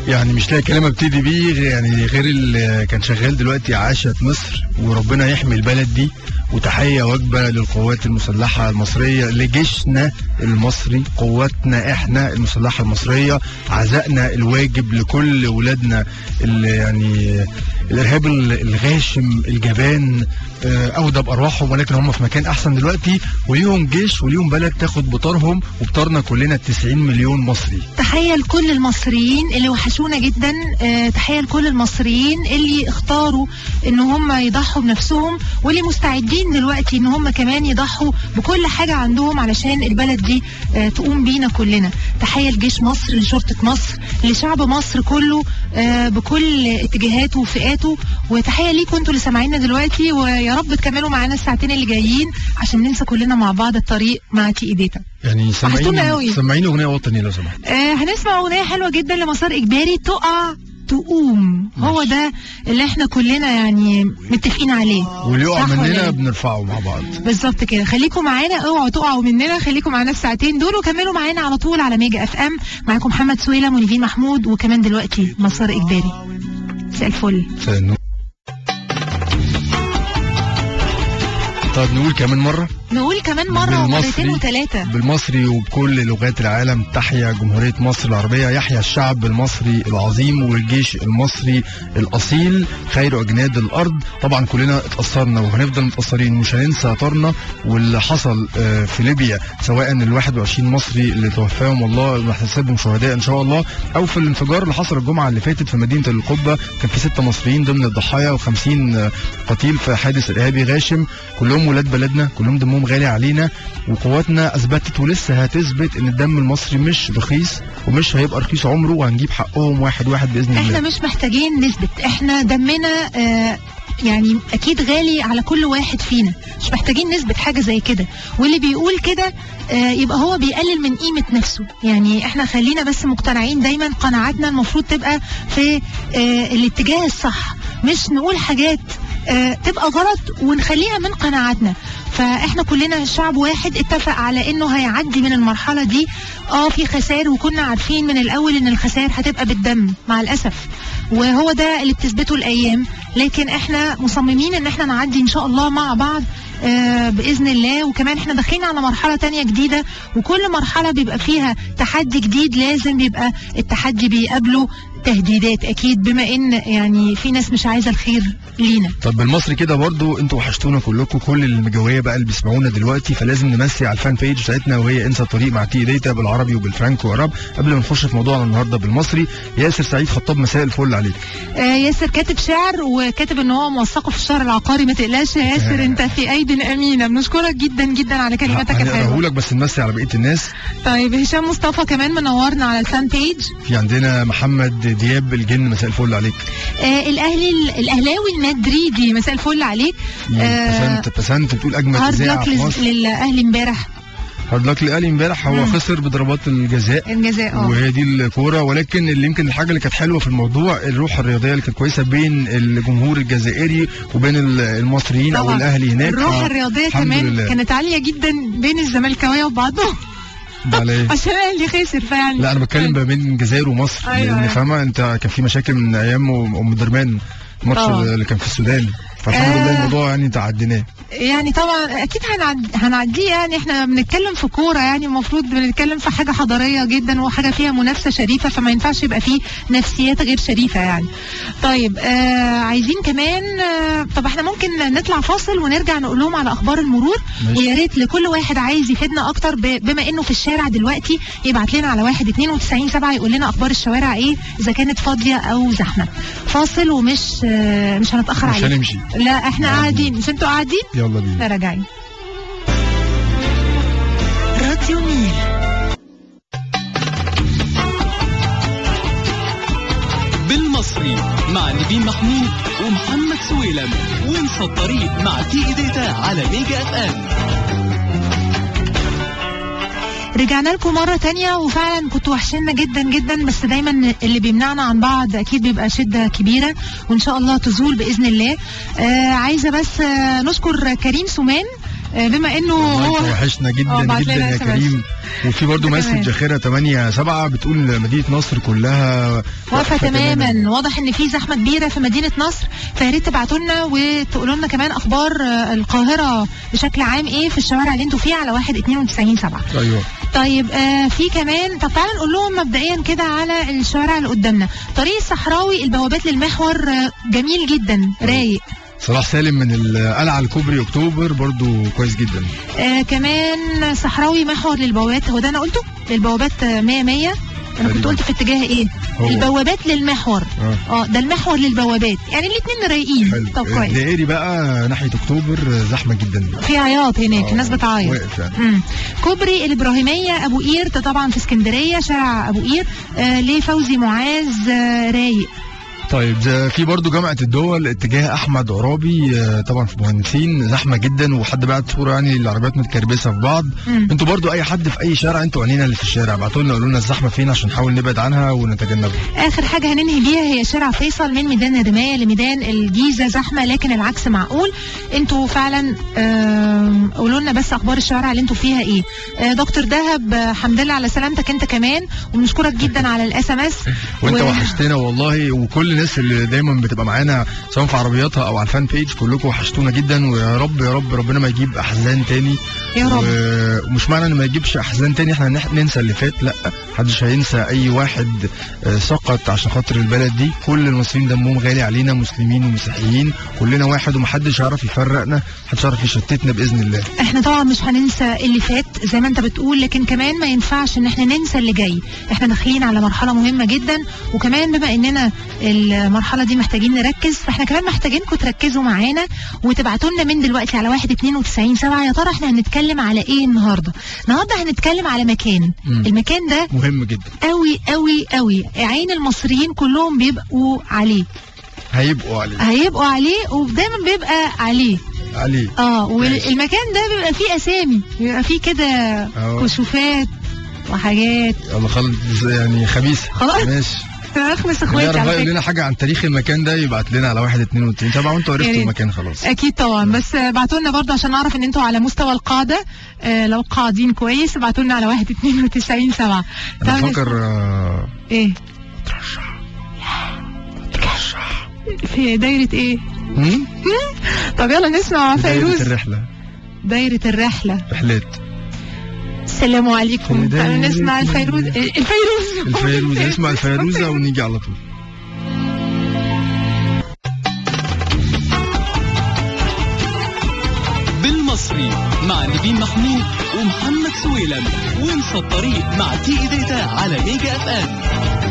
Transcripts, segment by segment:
يعني مش لاقي كلام ابتدي بيه غير- يعني غير اللي كان شغال دلوقتي عاشت مصر وربنا يحمي البلد دي وتحية وجبة للقوات المسلحة المصرية لجيشنا المصري قواتنا احنا المسلحة المصرية عزائنا الواجب لكل ولادنا اللي يعني الارهاب ال- الغاشم الجبان آه، اودى بارواحهم ولكن هم في مكان احسن دلوقتي وليهم جيش وليهم بلد تاخد بطارهم وبطارنا كلنا 90 مليون مصري تحية لكل المصريين اللي وحشونا جدا آه، تحية لكل المصريين اللي اختاروا ان هم يضحوا بنفسهم واللي مستعدين دلوقتي ان هم كمان يضحوا بكل حاجة عندهم علشان البلد دي آه، تقوم بينا كلنا تحية لجيش مصر لشرطة مصر لشعب مصر كله آه، بكل اتجاهاته وفئاته وتحية ليكم انتوا اللي سامعينا دلوقتي ويا رب تكملوا معانا الساعتين اللي جايين عشان ننسى كلنا مع بعض الطريق مع تي ايديتا يعني وحشتونا سمعيني قوي. سمعيني اغنيه وطنيه لو سمحت آه هنسمع اغنيه حلوه جدا لمسار اجباري تقع تقوم هو ماشي. ده اللي احنا كلنا يعني متفقين عليه واللي يقع صح ولا مننا إيه؟ بنرفعه مع بعض بالظبط كده خليكم معانا اوعوا تقعوا مننا خليكم معانا الساعتين دول وكملوا معانا على طول على ميجا اف ام معاكم محمد سويلة ونيفين محمود وكمان دلوقتي مسار اجباري مساء الفل فنو. طب نقول كمان مره نقول كمان مره بالمصري. ومرتين وثلاثه بالمصري وبكل لغات العالم تحيا جمهورية مصر العربية يحيا الشعب المصري العظيم والجيش المصري الأصيل خير أجناد الأرض طبعا كلنا اتأثرنا وهنفضل متأثرين مش هننسى طارنا واللي حصل آه، في ليبيا سواء ال 21 مصري اللي توفاهم الله ونحسبهم شهداء إن شاء الله أو في الانفجار اللي حصل الجمعة اللي فاتت في مدينة القبة كان في ستة مصريين ضمن الضحايا و50 قتيل في حادث إرهابي غاشم كلهم ولاد بلدنا كلهم دمهم غالي علينا وقواتنا اثبتت ولسه هتثبت ان الدم المصري مش رخيص ومش هيبقى رخيص عمره وهنجيب حقهم واحد واحد باذن احنا الله مش محتاجين نثبت احنا دمنا آه يعني اكيد غالي على كل واحد فينا مش محتاجين نثبت حاجه زي كده واللي بيقول كده آه يبقى هو بيقلل من قيمه نفسه يعني احنا خلينا بس مقتنعين دايما قناعاتنا المفروض تبقى في آه الاتجاه الصح مش نقول حاجات آه تبقى غلط ونخليها من قناعاتنا فاحنا كلنا شعب واحد اتفق على انه هيعدي من المرحله دي اه في خسائر وكنا عارفين من الاول ان الخسائر هتبقى بالدم مع الاسف وهو ده اللي بتثبته الايام لكن احنا مصممين ان احنا نعدي ان شاء الله مع بعض آه باذن الله وكمان احنا داخلين على مرحله تانية جديده وكل مرحله بيبقى فيها تحدي جديد لازم بيبقى التحدي بيقابله تهديدات اكيد بما ان يعني في ناس مش عايزه الخير لينا طب بالمصري كده برضو انتوا وحشتونا كلكم كل المجاويه بقى اللي بيسمعونا دلوقتي فلازم نمسي على الفان بيج بتاعتنا وهي انسى الطريق مع تي ديتا بالعربي وبالفرانكو وعرب قبل ما نخش في موضوعنا النهارده بالمصري ياسر سعيد خطاب مساء الفل عليك آه ياسر كاتب شعر وكاتب ان هو موثقه في الشهر العقاري ما تقلقش يا ياسر انت في ايد امينه بنشكرك جدا جدا على كلماتك الحلوه هنقراه لك بس نمسي على بقيه الناس طيب هشام مصطفى كمان منورنا على الفان بيج في عندنا محمد دياب الجن مساء الفل عليك آه الاهلي الاهلاوي المدريدي مساء الفل عليك آه بسنت بسنت بتقول اجمل هارد اذاعه لك في مصر للاهلي امبارح هارد لك الاهلي امبارح هو مم. خسر بضربات الجزاء الجزاء اه وهي دي الكوره ولكن اللي يمكن الحاجه اللي كانت حلوه في الموضوع الروح الرياضيه اللي كانت كويسه بين الجمهور الجزائري وبين ال- المصريين او طبعا. الاهلي هناك الروح ف- الرياضيه الحمد كمان لله. كانت عاليه جدا بين الزملكاويه وبعضهم ده على إيه؟ عشان الاهلي خسر فيعني لا انا بتكلم ما بين الجزائر ومصر أيوة، لان أيوة. فاهمه انت كان في مشاكل من ايام ام درمان الماتش طبعا. اللي كان في السودان فالحمد آه. لله الموضوع يعني تعديناه يعني طبعا اكيد هنعد... هنعديه يعني احنا بنتكلم في كوره يعني المفروض بنتكلم في حاجه حضاريه جدا وحاجه فيها منافسه شريفه فما ينفعش يبقى فيه نفسيات غير شريفه يعني. طيب آه عايزين كمان آه طب احنا ممكن نطلع فاصل ونرجع نقول لهم على اخبار المرور ماشي. ويا ريت لكل واحد عايز يفيدنا اكتر ب... بما انه في الشارع دلوقتي يبعت لنا على واحد 92 7 يقول لنا اخبار الشوارع ايه اذا كانت فاضيه او زحمه. فاصل ومش آه مش هنتاخر مش عليكم. هنمشي لا احنا قاعدين مش انتوا قاعدين؟ يلا بينا لا راجعين راديو نيل بالمصري مع نبيل محمود ومحمد سويلم وانسى الطريق مع تي ديتا على ميجا اف ام رجعنا لكم مرة تانية وفعلا كنتوا وحشنا جدا جدا بس دايما اللي بيمنعنا عن بعض أكيد بيبقى شدة كبيرة وإن شاء الله تزول بإذن الله آه عايزة بس آه نشكر كريم سومان آه، بما انه والله هو انت وحشنا اه، جدا بعت جدا لنا يا SMS. كريم وفي برضه انت مسج كمان. اخرها 8 7 بتقول مدينه نصر كلها واقفه تماما واضح ان في زحمه كبيره في مدينه نصر فيا ريت تبعتوا لنا وتقولوا لنا كمان اخبار آه، القاهره بشكل عام ايه في الشوارع اللي انتوا فيها على 1 92 7 ايوه طيب آه في كمان طب تعالى نقول لهم مبدئيا كده على الشوارع اللي قدامنا طريق الصحراوي البوابات للمحور آه، جميل جدا رايق صلاح سالم من القلعه الكوبري اكتوبر برضه كويس جدا آه كمان صحراوي محور للبوابات هو ده انا قلته للبوابات آه، 100 100 انا كنت تقريباً. قلت في اتجاه ايه هو. البوابات للمحور اه اه ده المحور للبوابات يعني الاثنين رايقين حلو طب كويس الدائري بقى ناحيه اكتوبر زحمه جدا في عياط هناك آه، الناس بتعيط واقف يعني مم. كوبري الابراهيميه ابو قير ده طبعا في اسكندريه شارع ابو قير آه ليه فوزي معاذ آه رايق طيب ده في برضه جامعه الدول اتجاه احمد عرابي آه، طبعا في مهندسين زحمه جدا وحد بعت صوره يعني العربيات متكربسه في بعض مم. انتوا برضو اي حد في اي شارع انتوا عينينا اللي في الشارع ابعتوا لنا قولوا لنا الزحمه فين عشان نحاول نبعد عنها ونتجنبها اخر حاجه هننهي بيها هي شارع فيصل من ميدان الرمايه لميدان الجيزه زحمه لكن العكس معقول انتوا فعلا آم، قولوا لنا بس اخبار الشوارع اللي انتوا فيها ايه آه، دكتور دهب آه، حمد لله على سلامتك انت كمان وبنشكرك جدا على الاس ام اس وانت و- وحشتنا والله وكل الناس اللي دايما بتبقى معانا سواء في عربياتها او على الفان بيج كلكم وحشتونا جدا ويا رب يا رب ربنا ما يجيب احزان تاني يا رب و- ومش معنى ان ما يجيبش احزان تاني احنا نح- ننسى اللي فات لا محدش هينسى اي واحد آه، سقط عشان خاطر البلد دي كل المصريين دمهم غالي علينا مسلمين ومسيحيين كلنا واحد ومحدش هيعرف يفرقنا محدش هيعرف يشتتنا باذن الله احنا طبعا مش هننسى اللي فات زي ما انت بتقول لكن كمان ما ينفعش ان احنا ننسى اللي جاي احنا داخلين على مرحله مهمه جدا وكمان بما اننا المرحله دي محتاجين نركز فاحنا كمان محتاجينكم تركزوا معانا وتبعتوا لنا من دلوقتي على 1 92 7 يا ترى احنا هنتكلم على ايه النهارده النهارده هنتكلم على مكان مم. المكان ده مهم جدا قوي قوي قوي عين المصريين كلهم بيبقوا عليه هيبقوا عليه هيبقوا عليه ودايما بيبقى عليه عليه اه ماشي. والمكان ده بيبقى فيه اسامي بيبقى فيه كده أهو. كشوفات وحاجات يلا خلاص يعني خبيثه خلاص. ماشي اخمس اللي اخواتي يعرف على بقى يقول فكره لنا حاجه عن تاريخ المكان ده يبعت لنا على 1 2 2 7 وانتوا يا عرفتوا ريت. المكان خلاص اكيد طبعا بس ابعتوا لنا برضه عشان نعرف ان انتوا على مستوى القاده آه لو قاعدين كويس ابعتوا لنا على 1 92 7 انا تعالوا بفكر آه، ايه في دايره ايه هم؟ طب يلا نسمع دايرة فيروز الرحله دايره الرحله رحلات السلام عليكم في تعالوا نسمع دايرة الفيروز الفيروز الفيروزه نسمع الفيروزه ونيجي على طول بالمصري مع نبيل محمود ومحمد سويلم وانسى الطريق مع تي داتا على ميجا اف ام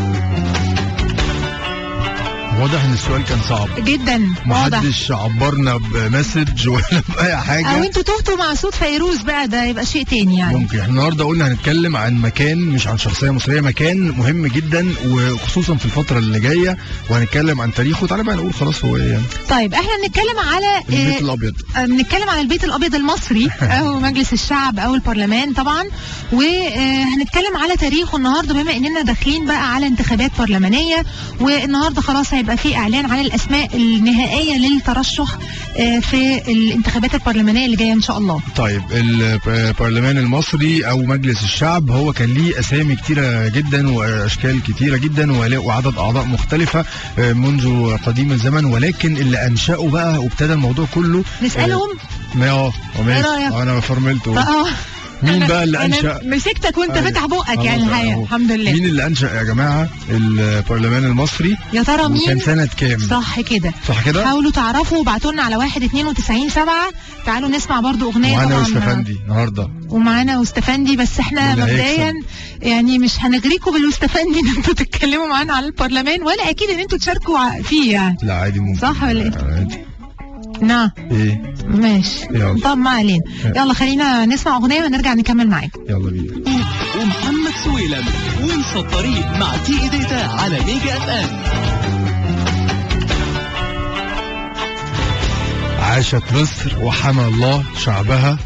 واضح ان السؤال كان صعب جدا واضح محدش عبرنا بمسج ولا باي او حاجه انتوا تهتوا مع صوت فيروز بقى ده يبقى شيء تاني يعني ممكن احنا النهارده قلنا هنتكلم عن مكان مش عن شخصيه مصريه مكان مهم جدا وخصوصا في الفتره اللي جايه وهنتكلم عن تاريخه تعالى بقى نقول خلاص هو ايه يعني طيب احنا بنتكلم على البيت آه، الابيض آه، بنتكلم على البيت الابيض المصري او مجلس الشعب او البرلمان طبعا وهنتكلم على تاريخه النهارده بما اننا داخلين بقى على انتخابات برلمانيه والنهارده خلاص هيبقى في اعلان عن الاسماء النهائيه للترشح آه، في الانتخابات البرلمانيه اللي جايه ان شاء الله طيب البرلمان المصري او مجلس الشعب هو كان ليه اسامي كتيره جدا واشكال كتيره جدا ولا- وعدد اعضاء مختلفه آه، منذ قديم الزمن ولكن اللي انشأوا بقى وابتدى الموضوع كله نسالهم ما اه إيه رأيك؟ انا فرملت اه مين بقى اللي أنا انشأ مسكتك وانت أيوة. فاتح بقك خلاص يعني الحقيقه أهو. الحمد لله مين اللي انشأ يا جماعه البرلمان المصري يا ترى وكان مين سنه كام صح كده صح كده حاولوا تعرفوا وابعتوا لنا على 1 92 7 تعالوا نسمع برضو اغنيه معانا طبعا واستفندي النهارده ومعانا واستفندي بس احنا واللي مبدئيا يعني مش هنغريكم بالواستفندي ان انتوا تتكلموا معانا على البرلمان ولا اكيد ان انتوا تشاركوا ع- فيه يعني لا عادي ممكن صح ولا إيه؟ عادي نعم ايه ماشي يلا. طب ما علينا يلا خلينا نسمع اغنيه ونرجع نكمل معاكم يلا بينا ومحمد سويلم وانسى الطريق مع تي داتا على ميجا اف ام عاشت مصر وحمى الله شعبها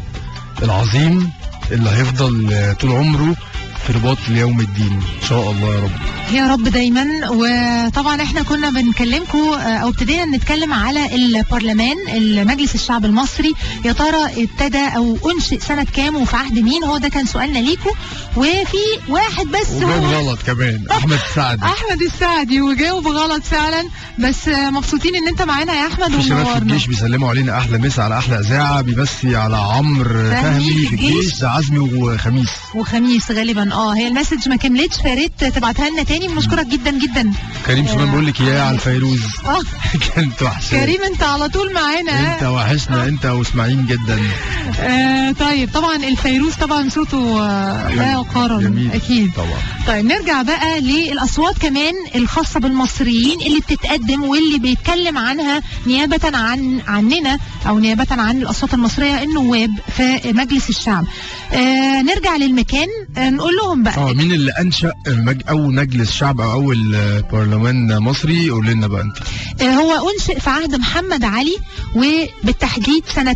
العظيم اللي هيفضل آه، طول عمره في رباط ليوم الدين ان شاء الله يا رب يا رب دايما وطبعا احنا كنا بنكلمكم آه، او ابتدينا نتكلم على البرلمان المجلس الشعب المصري يا ترى ابتدى او انشئ سنه كام وفي عهد مين هو ده كان سؤالنا ليكم وفي واحد بس وجاوب هو غلط كمان احمد سعد احمد السعدي وجاوب غلط فعلا بس آه، مبسوطين ان انت معانا يا احمد في شباب في ومنورنا الجيش بيسلموا علينا احلى مسا على احلى اذاعه بيبسي على عمرو فهمي فهمي في في الجيش الجيش. ده عزمي وخميس وخميس غالبا اه هي المسج ما كملتش فياريت تبعتها لنا تاني بنشكرك جدا جدا كريم سليمان آه، بيقول لك يا على الفيروز اه كانت وحشه كريم انت على طول معانا انت وحشنا انت واسماعيل جدا آه طيب طبعا الفيروز طبعا صوته آه لا يقارن جميل اكيد طبعا طيب نرجع بقى للاصوات كمان الخاصه بالمصريين اللي بتتقدم واللي بيتكلم عنها نيابه عن عننا او نيابه عن الاصوات المصريه النواب في مجلس الشعب آه نرجع للمكان آه نقول لهم بقى اه مين اللي انشا مج... اول مجلس شعب او اول آه، برلمان مصري قول لنا بقى انت آه، هو أنشئ في عهد محمد علي وبالتحديد سنة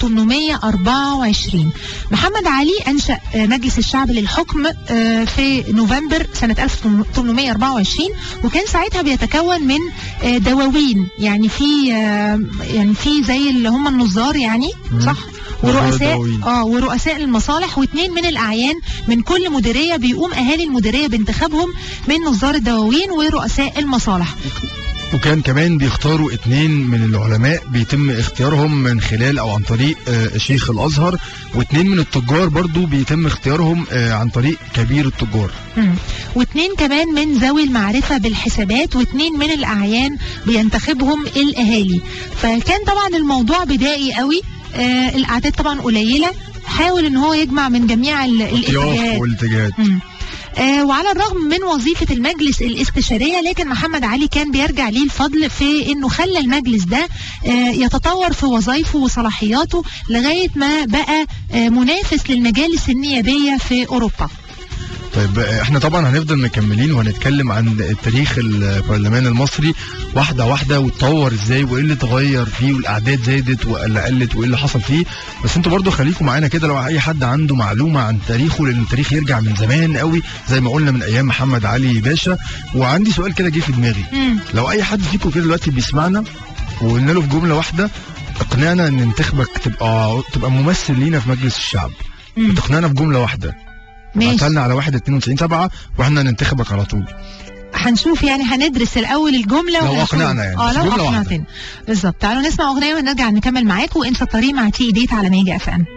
1824 محمد علي أنشأ آه، مجلس الشعب للحكم آه، في نوفمبر سنة 1824 وكان ساعتها بيتكون من آه، دواوين يعني في آه، يعني في زي اللي هم النظار يعني مم. صح نظار ورؤساء الدواوين. اه ورؤساء المصالح واثنين من الاعيان من كل مديريه بيقوم اهالي المديريه بانتخابهم من نظار الدواوين ورؤساء المصالح وكان كمان بيختاروا اتنين من العلماء بيتم اختيارهم من خلال او عن طريق آه، شيخ الازهر واتنين من التجار برضو بيتم اختيارهم آه، عن طريق كبير التجار مم. واثنين كمان من ذوي المعرفة بالحسابات واثنين من الأعيان بينتخبهم الأهالي فكان طبعا الموضوع بدائي قوي آه الأعداد طبعا قليلة حاول ان هو يجمع من جميع ال- اختيار الاتجاهات والاتجاهات مم. آه وعلى الرغم من وظيفة المجلس الاستشارية لكن محمد علي كان بيرجع ليه الفضل في انه خلى المجلس ده آه يتطور في وظائفه وصلاحياته لغاية ما بقى آه منافس للمجالس النيابية في اوروبا طيب آه، احنا طبعا هنفضل مكملين وهنتكلم عن تاريخ البرلمان المصري واحده واحده واتطور ازاي وايه اللي اتغير فيه والاعداد زادت ولا قلت وايه اللي حصل فيه بس انتوا برضو خليكم معانا كده لو اي حد عنده معلومه عن تاريخه لان التاريخ يرجع من زمان قوي زي ما قلنا من ايام محمد علي باشا وعندي سؤال كده جه في دماغي مم. لو اي حد فيكم كده دلوقتي بيسمعنا وقلنا له في جمله واحده اقنعنا ان ننتخبك تبقى تبقى ممثل لينا في مجلس الشعب مم. تقنعنا في جمله واحده ماشي بعتها لنا على 1 92 7 واحنا ننتخبك على طول هنشوف يعني هندرس الاول الجمله لو وهنشوف. أقنعنا يعني، اه بس لو جملة واحدة. اقنعتنا بالظبط تعالوا نسمع اغنيه ونرجع نكمل معاكم وانسى الطريق مع تي ديت على ميجا اف ام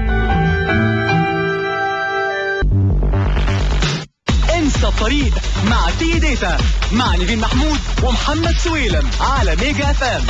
انسى الطريق مع تي داتا مع نيفين محمود ومحمد سويلم على ميجا اف ام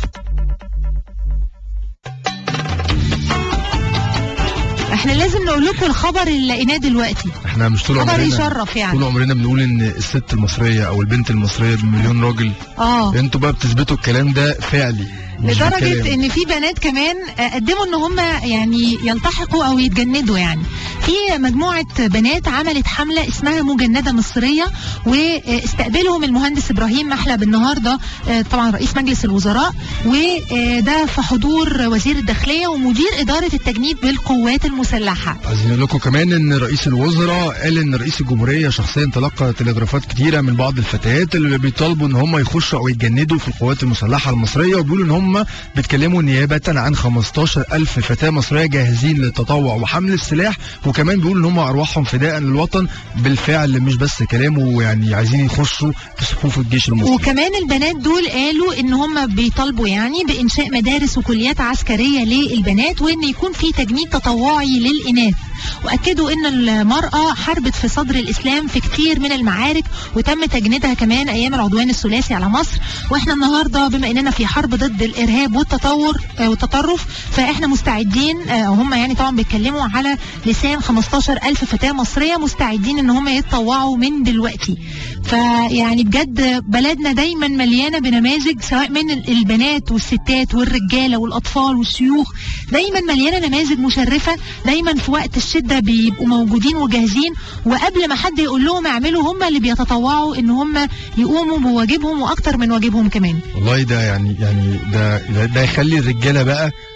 احنا لازم نقول لكم الخبر اللي لقيناه دلوقتي احنا مش طول خبر عمرنا يشرف يعني طول عمرنا بنقول ان الست المصريه او البنت المصريه بمليون راجل اه انتوا بقى بتثبتوا الكلام ده فعلي مش لدرجة بالكلام. ان في بنات كمان آه، قدموا ان هم يعني يلتحقوا او يتجندوا يعني في مجموعة بنات عملت حملة اسمها مجندة مصرية واستقبلهم المهندس ابراهيم محلب النهاردة آه، طبعا رئيس مجلس الوزراء وده في حضور وزير الداخلية ومدير ادارة التجنيد بالقوات المسلحة عايزين نقول لكم كمان ان رئيس الوزراء قال ان رئيس الجمهوريه شخصيا تلقى تلغرافات كتيره من بعض الفتيات اللي بيطالبوا ان هم يخشوا او يتجندوا في القوات المسلحه المصريه وبيقولوا ان هم بيتكلموا نيابه عن 15000 فتاه مصريه جاهزين للتطوع وحمل السلاح وكمان بيقولوا ان هم ارواحهم فداء للوطن بالفعل مش بس كلام ويعني عايزين يخشوا في صفوف الجيش المصري وكمان البنات دول قالوا ان هم بيطالبوا يعني بانشاء مدارس وكليات عسكريه للبنات وان يكون في تجنيد تطوعي للاناث واكدوا ان المراه حاربت في صدر الاسلام في كتير من المعارك وتم تجنيدها كمان ايام العدوان الثلاثي على مصر واحنا النهارده بما اننا في حرب ضد الارهاب والتطور آه، والتطرف فاحنا مستعدين آه، هم يعني طبعا بيتكلموا على لسان 15000 فتاه مصريه مستعدين ان هم يتطوعوا من دلوقتي فيعني بجد بلدنا دايما مليانه بنماذج سواء من ال- البنات والستات والرجاله والاطفال والشيوخ دايما مليانه نماذج مشرفه دايما في وقت الشده بيبقوا موجودين وجاهزين وقبل ما حد يقول لهم اعملوا هم اللي بيتطوعوا ان هم يقوموا بواجبهم واكتر من واجبهم كمان والله ده يعني يعني ده ده, ده يخلي الرجاله بقى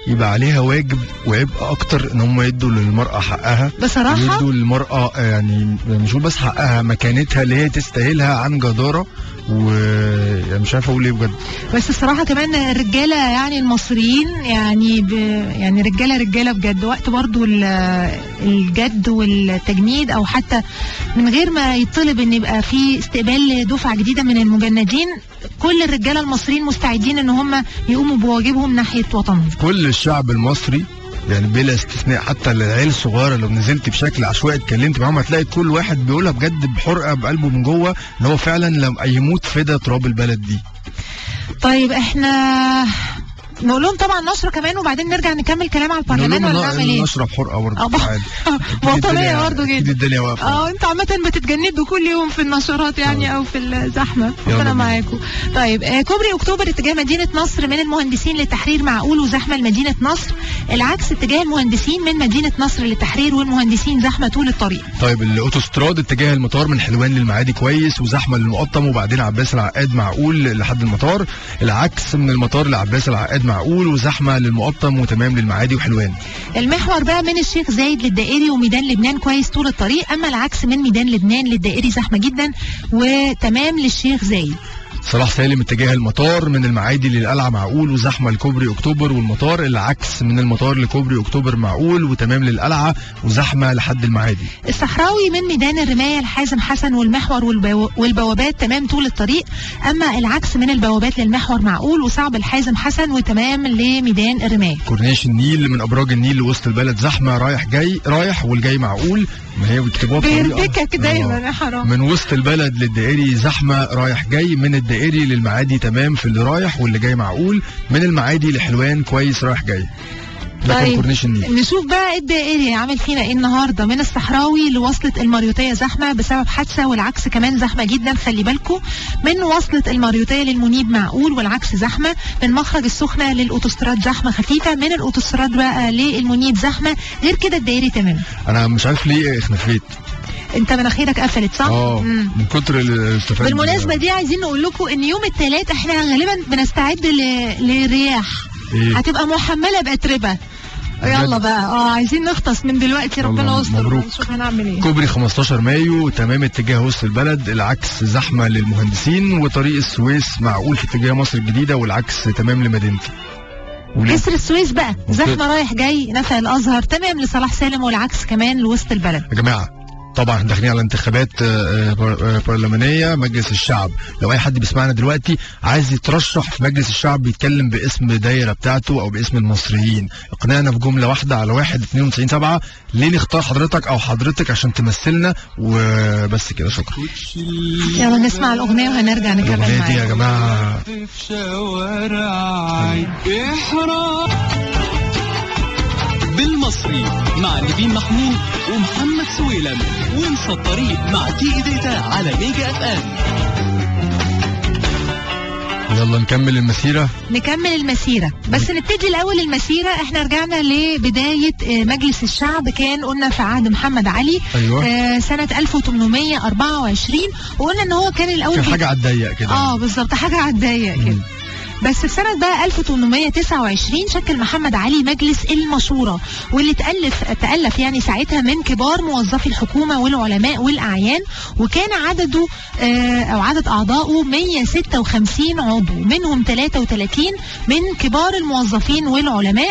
يبقى عليها واجب وعبء اكتر ان هم يدوا للمراه حقها بصراحه يدوا للمراه يعني مش هو بس حقها مكانتها اللي هي تستاهلها عن جداره و يعني مش عارف اقول ايه بجد بس الصراحه كمان الرجاله يعني المصريين يعني ب... يعني رجاله رجاله بجد وقت برضو ال- الجد والتجنيد او حتى من غير ما يطلب ان يبقى في استقبال دفعه جديده من المجندين كل الرجاله المصريين مستعدين ان هم يقوموا بواجبهم ناحيه وطنهم كل الشعب المصري يعني بلا استثناء حتى العيال الصغيره لو نزلت بشكل عشوائي اتكلمت معاهم هتلاقي كل واحد بيقولها بجد بحرقه بقلبه من جوه ان هو فعلا لم يموت فدا تراب البلد دي طيب احنا نقول لهم طبعا نشره كمان وبعدين نرجع نكمل كلام على نقول البرلمان لهم ولا إن نعمل ايه؟ نشرب حرقه آه، برضه عادي أكيد وطنيه الدنيا- برضه أكيد جدا الدنيا واقفه اه انتوا عامة بتتجندوا كل يوم في النشرات يعني او في الزحمة يلا ربنا بينا. معاكم طيب آه كوبري اكتوبر اتجاه مدينة نصر من المهندسين للتحرير معقول وزحمة لمدينة نصر العكس اتجاه المهندسين من مدينة نصر للتحرير والمهندسين زحمة طول الطريق طيب الاوتوستراد اتجاه المطار من حلوان للمعادي كويس وزحمه للمقطم وبعدين عباس العقاد معقول لحد المطار العكس من المطار لعباس العقاد معقول وزحمه للمقطم وتمام للمعادي وحلوان المحور بقى من الشيخ زايد للدائري وميدان لبنان كويس طول الطريق اما العكس من ميدان لبنان للدائري زحمة جدا وتمام للشيخ زايد صلاح سالم اتجاه المطار من المعادي للقلعه معقول وزحمه لكوبري اكتوبر والمطار العكس من المطار لكوبري اكتوبر معقول وتمام للقلعه وزحمه لحد المعادي الصحراوي من ميدان الرماية لحازم حسن والمحور والبو... والبوابات تمام طول الطريق أما العكس من البوابات للمحور معقول وصعب الحازم حسن وتمام لميدان الرماية كورنيش النيل من ابراج النيل لوسط البلد زحمه رايح جاي رايح والجاي معقول ما هي بيكتبوها بطريقه بيربكك دايما آه. يا حرام من وسط البلد للدائري زحمه رايح جاي من الدائري للمعادي تمام في اللي رايح واللي جاي معقول من المعادي لحلوان كويس رايح جاي ده كان طيب. كورنيش النيل نشوف بقى الدائري عامل فينا ايه النهارده من الصحراوي لوصلة المريوطية زحمة بسبب حادثة والعكس كمان زحمة جدا خلي بالكم من وصلة المريوطية للمنيب معقول والعكس زحمة من مخرج السخنة للأوتوستراد زحمة خفيفة من الأوتوستراد بقى للمنيب زحمة غير كده الدائري تمام انا مش عارف ليه اخنفيت انت مناخيرك قفلت صح؟ اه مم. من كتر الاستفاده بالمناسبة دي عايزين نقول لكم ان يوم الثلاث احنا غالبا بنستعد ل- للرياح ايه هتبقى محملة بأتربة يلا بقى اه عايزين نختص من دلوقتي ربنا والله يستر مبروك. ونشوف هنعمل ايه كوبري 15 مايو تمام اتجاه وسط البلد العكس زحمه للمهندسين وطريق السويس معقول في اتجاه مصر الجديده والعكس تمام لمدينتي وليه؟ جسر السويس بقى زحمة رايح جاي نفق الأزهر تمام لصلاح سالم والعكس كمان لوسط البلد يا جماعه طبعا احنا داخلين على انتخابات آه، آه، بر- آه، برلمانيه مجلس الشعب لو اي حد بيسمعنا دلوقتي عايز يترشح في مجلس الشعب بيتكلم باسم دايره بتاعته او باسم المصريين اقنعنا في جمله واحده على واحد 92 7 ليه نختار حضرتك او حضرتك عشان تمثلنا وبس كده شكرا يلا نسمع الأغنية وهنرجع نكمل الاغنيه دي يا معاكم جماعه في شوارع احرام بالمصري مع نبيل محمود ومحمد سويلم وانسى الطريق مع تي ديتا على ميجا اف ام يلا نكمل المسيره نكمل المسيرة بس نبتدي الأول المسيرة احنا رجعنا لبداية آه، مجلس الشعب كان قلنا في عهد محمد علي ايوه آه، سنة 1824 وقلنا ان هو كان الأول كان بي- حاجه على الضيق كده اه بالظبط حاجة على الضيق كده مم. بس في سنة بقى 1829 شكل محمد علي مجلس المشورة واللي تألف تألف يعني ساعتها من كبار موظفي الحكومة والعلماء والأعيان وكان عدده آه، أو عدد أعضائه 156 عضو منهم 33 من كبار الموظفين والعلماء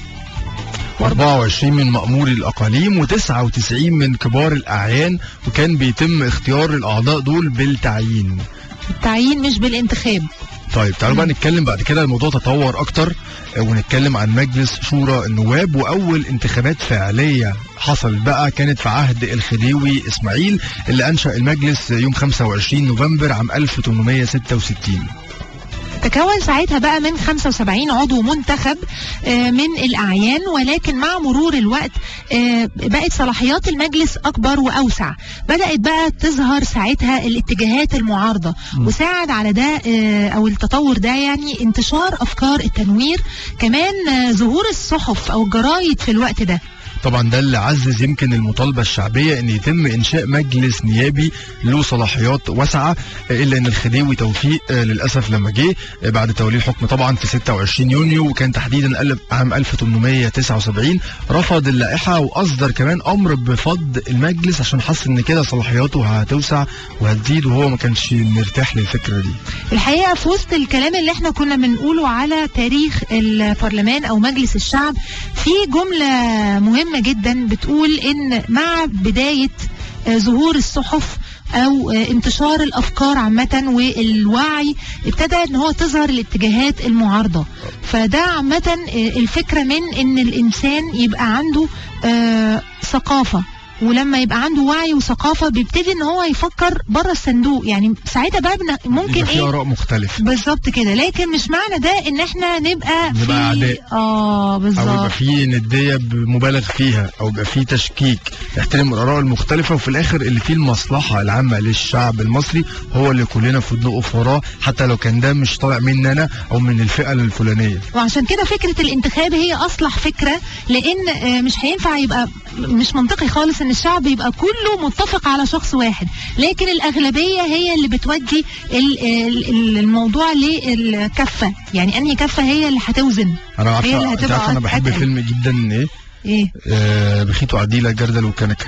و24 من مأموري الأقاليم و99 من كبار الأعيان وكان بيتم اختيار الأعضاء دول بالتعيين التعيين مش بالانتخاب طيب تعالوا بقى نتكلم بعد كده الموضوع تطور أكتر آه، ونتكلم عن مجلس شورى النواب وأول انتخابات فعلية حصلت بقى كانت في عهد الخديوي إسماعيل اللي أنشأ المجلس يوم 25 نوفمبر عام 1866 تكون ساعتها بقى من 75 عضو منتخب آه، من الأعيان ولكن مع مرور الوقت آه، بقت صلاحيات المجلس أكبر وأوسع بدأت بقى تظهر ساعتها الاتجاهات المعارضة م. وساعد على ده آه، أو التطور ده يعني انتشار أفكار التنوير كمان آه، ظهور الصحف أو الجرايد في الوقت ده طبعا ده اللي عزز يمكن المطالبه الشعبيه ان يتم انشاء مجلس نيابي له صلاحيات واسعه الا ان الخديوي توفيق آه، للاسف لما جه آه، بعد توليه الحكم طبعا في 26 يونيو وكان تحديدا ألف- عام 1879 رفض اللائحه واصدر كمان امر بفض المجلس عشان حس ان كده صلاحياته هتوسع وهتزيد وهو ما كانش مرتاح للفكره دي الحقيقه في وسط الكلام اللي احنا كنا بنقوله على تاريخ البرلمان او مجلس الشعب في جمله مهمه جدا بتقول ان مع بدايه آه، ظهور الصحف او آه، انتشار الافكار عامه والوعي ابتدى ان هو تظهر الاتجاهات المعارضه فده عامه آه، الفكره من ان الانسان يبقى عنده آه، ثقافه ولما يبقى عنده وعي وثقافه بيبتدي ان هو يفكر بره الصندوق يعني ساعتها بقى بن- ممكن يبقى في ايه اراء مختلفه بالظبط كده لكن مش معنى ده ان احنا نبقى نبقى في أعداء. اه او يبقى بالظبط في نديه مبالغ فيها او يبقى في تشكيك نحترم الاراء المختلفه وفي الاخر اللي فيه المصلحه العامه للشعب المصري هو اللي كلنا في نقف وراه حتى لو كان ده مش طالع مني انا او من الفئه الفلانيه وعشان كده فكره الانتخاب هي اصلح فكره لان آه، مش هينفع يبقى مش منطقي خالص ان الشعب يبقى كله متفق على شخص واحد لكن الاغلبيه هي اللي بتودي ال- ال- ال- الموضوع للكفه يعني انهي كفه هي اللي هتوزن انا هي عارفه اللي انت هتبقى عارفه انا بحب أتقل. فيلم جدا ايه ايه آه بخيت وعديله جردل وكنكه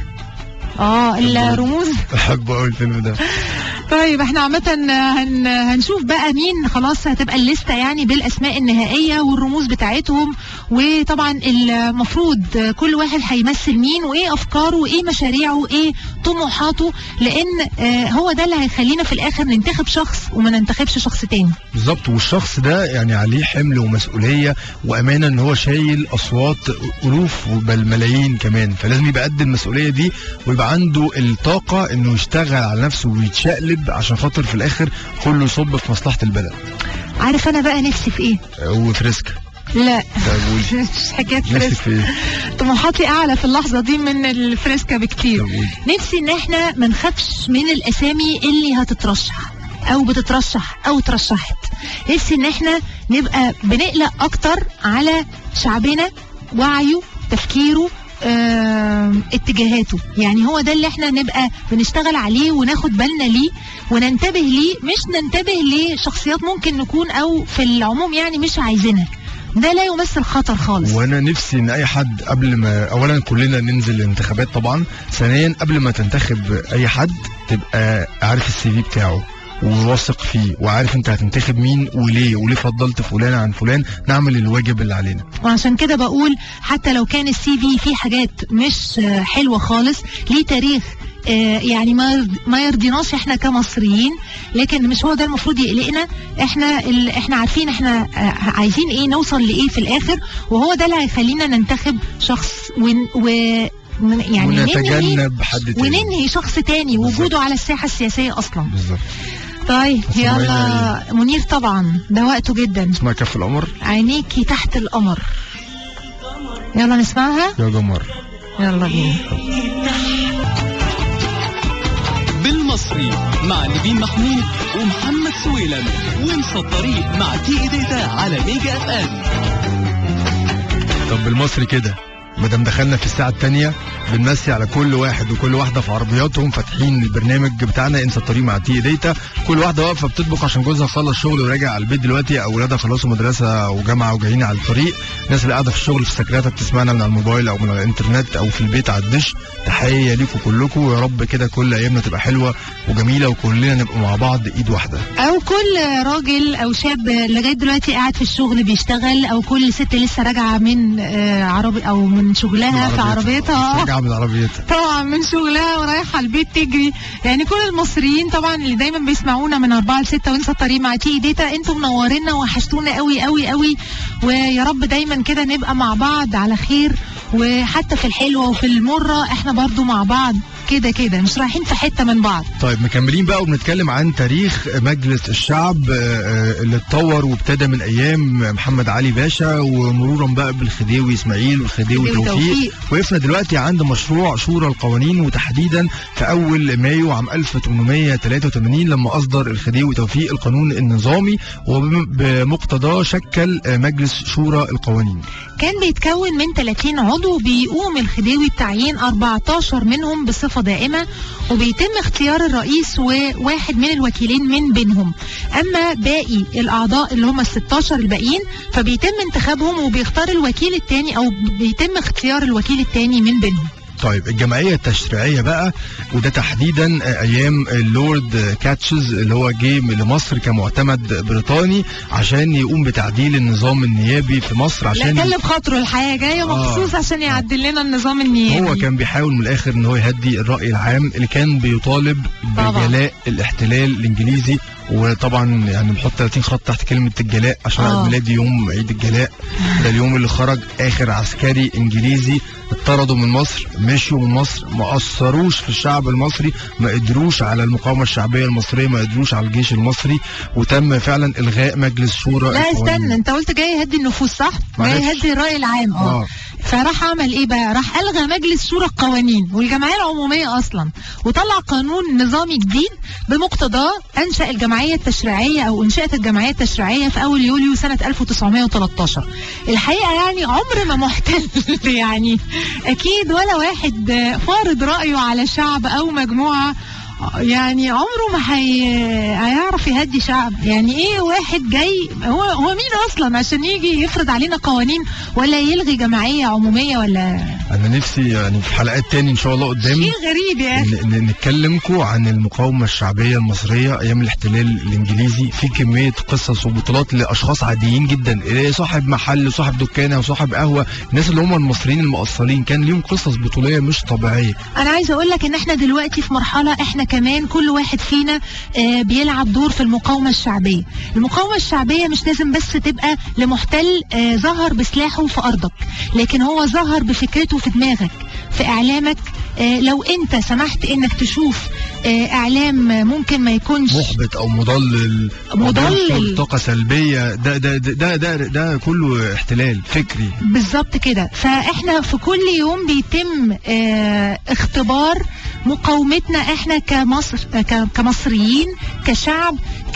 اه الرموز بحبه قوي الفيلم ده طيب احنا عامة هن هنشوف بقى مين خلاص هتبقى الليستة يعني بالاسماء النهائية والرموز بتاعتهم وطبعا المفروض كل واحد هيمثل مين وايه افكاره وايه مشاريعه وايه طموحاته لان آه، هو ده اللي هيخلينا في الاخر ننتخب شخص وما ننتخبش شخص تاني بالظبط والشخص ده يعني عليه حمل ومسؤوليه وامانه ان هو شايل اصوات الوف بل ملايين كمان فلازم يبقى قد المسؤوليه دي ويبقى عنده الطاقه انه يشتغل على نفسه ويتشقلب عشان خاطر في الاخر كله يصب في مصلحه البلد عارف انا بقى نفسي في ايه وفريسكا لا ده قولي مش حكاية نفسك فريسكا في ايه؟ طموحاتي اعلى في اللحظة دي من الفريسكا بكتير طب قولي. نفسي ان احنا ما نخافش من الاسامي اللي هتترشح او بتترشح او اترشحت نفسي ان احنا نبقى بنقلق اكتر على شعبنا وعيه تفكيره آم، اتجاهاته يعني هو ده اللي احنا نبقى بنشتغل عليه وناخد بالنا ليه وننتبه ليه مش ننتبه لشخصيات ممكن نكون او في العموم يعني مش عايزينها ده لا يمثل خطر خالص وانا نفسي ان اي حد قبل ما اولا كلنا ننزل الانتخابات طبعا ثانيا قبل ما تنتخب اي حد تبقى عارف السي في بتاعه وواثق فيه وعارف انت هتنتخب مين وليه وليه فضلت فلان عن فلان نعمل الواجب اللي علينا وعشان كده بقول حتى لو كان السي في فيه حاجات مش آه، حلوه خالص ليه تاريخ آه، يعني ما ما يرضيناش احنا كمصريين لكن مش هو ده المفروض يقلقنا احنا ال... احنا عارفين احنا آه، عايزين ايه نوصل لايه في الاخر وهو ده اللي هيخلينا ننتخب شخص ون... و من- يعني ننهي ونتجنب حد تاني وننهي شخص تاني بالظبط. وجوده على الساحه السياسيه اصلا بالظبط طيب اسمعينا يلا منير طبعا ده وقته جدا اسمها كف القمر عينيكي تحت القمر يلا نسمعها يا جمر يلا بينا بالمصري مع نبيل محمود ومحمد سويلم وانسى الطريق مع تي داتا على ميجا اف ام طب بالمصري كده ما دام دخلنا في الساعة التانية بنمسي على كل واحد وكل واحدة في عربياتهم فاتحين البرنامج بتاعنا انسى الطريق مع تي ديتا كل واحدة واقفة بتطبخ عشان جوزها خلص شغل وراجع على البيت دلوقتي اولادها خلصوا مدرسة وجامعة وجايين على الطريق الناس اللي قاعدة في الشغل في سكراتها بتسمعنا من على الموبايل او من على الانترنت او في البيت على الدش تحية ليكم كلكم ويا رب كده كل ايامنا تبقى حلوة وجميلة وكلنا نبقى مع بعض ايد واحدة او كل راجل او شاب لغايه دلوقتي قاعد في الشغل بيشتغل او كل ست لسه راجعه من آه، عربي او من شغلها في عربيتها راجعة من عربيتها طبعا من شغلها ورايحه البيت تجري يعني كل المصريين طبعا اللي دايما بيسمعونا من 4 ل 6 وانسى الطريق مع تي ديتا انتم منورينا وحشتونا قوي قوي قوي ويا رب دايما كده نبقى مع بعض على خير وحتى في الحلوه وفي المره احنا برضو مع بعض كده كده مش رايحين في حته من بعض طيب مكملين بقى وبنتكلم عن تاريخ مجلس الشعب آه، آه، اللي اتطور وابتدى من ايام محمد علي باشا ومرورا بقى بالخديوي اسماعيل والخديوي خديوي توفيق توفيق. وقفنا دلوقتي عند مشروع شورى القوانين وتحديدا في اول مايو عام 1883 لما اصدر الخديوي توفيق القانون النظامي وبمقتضاه شكل آه، مجلس شورى القوانين كان بيتكون من 30 عضو بيقوم الخديوي بتعيين 14 منهم بصفة دائمة وبيتم اختيار الرئيس وواحد من الوكيلين من بينهم أما باقي الأعضاء اللي هم ال 16 الباقيين فبيتم انتخابهم وبيختار الوكيل التاني أو بيتم اختيار الوكيل التاني من بينهم طيب الجمعية التشريعية بقى وده تحديدا آه، أيام اللورد كاتشز اللي هو جه لمصر كمعتمد بريطاني عشان يقوم بتعديل النظام النيابي في مصر لا عشان كلم خاطره الحقيقة جاية آه. مخصوص عشان يعدل لنا النظام النيابي هو كان بيحاول من الاخر ان هو يهدي الراي العام اللي كان بيطالب طبعا. بجلاء الاحتلال الانجليزي وطبعا يعني نحط 30 خط تحت كلمه الجلاء عشان آه. عيد ميلادي يوم عيد الجلاء ده اليوم اللي خرج اخر عسكري انجليزي اتطردوا من مصر مشوا من مصر ما اثروش في الشعب المصري ما قدروش على المقاومه الشعبيه المصريه ما قدروش على الجيش المصري وتم فعلا الغاء مجلس شورى لا القوانين. استنى انت قلت جاي يهدي النفوس صح؟ معلش. جاي يهدي الرأي العام اه اه فراح عمل ايه بقى راح الغى مجلس شورى القوانين والجمعيه العموميه اصلا وطلع قانون نظامي جديد بمقتضاه انشا الجمعيه التشريعيه او انشات الجمعيه التشريعيه في اول يوليو سنه 1913 الحقيقه يعني عمر ما محتل يعني اكيد ولا واحد آه، فارض رايه على شعب او مجموعه يعني عمره ما هي... هيعرف يهدي شعب يعني ايه واحد جاي هو هو مين اصلا عشان يجي يفرض علينا قوانين ولا يلغي جمعيه عموميه ولا انا نفسي يعني في حلقات تاني ان شاء الله قدام شيء غريب يا اخي ن- ن- نتكلمكم عن المقاومة الشعبية المصرية أيام الاحتلال الإنجليزي في كمية قصص وبطولات لأشخاص عاديين جدا إيه صاحب محل وصاحب دكانة وصاحب قهوة الناس اللي هم المصريين المقصرين كان ليهم قصص بطولية مش طبيعية انا عايزه اقول لك ان احنا دلوقتي في مرحله احنا كمان كل واحد فينا آه، بيلعب دور في المقاومه الشعبيه المقاومه الشعبيه مش لازم بس تبقى لمحتل آه، ظهر بسلاحه في ارضك لكن هو ظهر بفكرته في دماغك في اعلامك آه، لو انت سمحت انك تشوف آه، اعلام آه، ممكن ما يكونش محبط أو مضلل أو مضلل. بينشر طاقة سلبية ده ده ده ده, ده, ده كله احتلال فكري بالظبط كده فاحنا في كل يوم بيتم آه اختبار مقاومتنا احنا كمصر آه، ك- كمصريين كشعب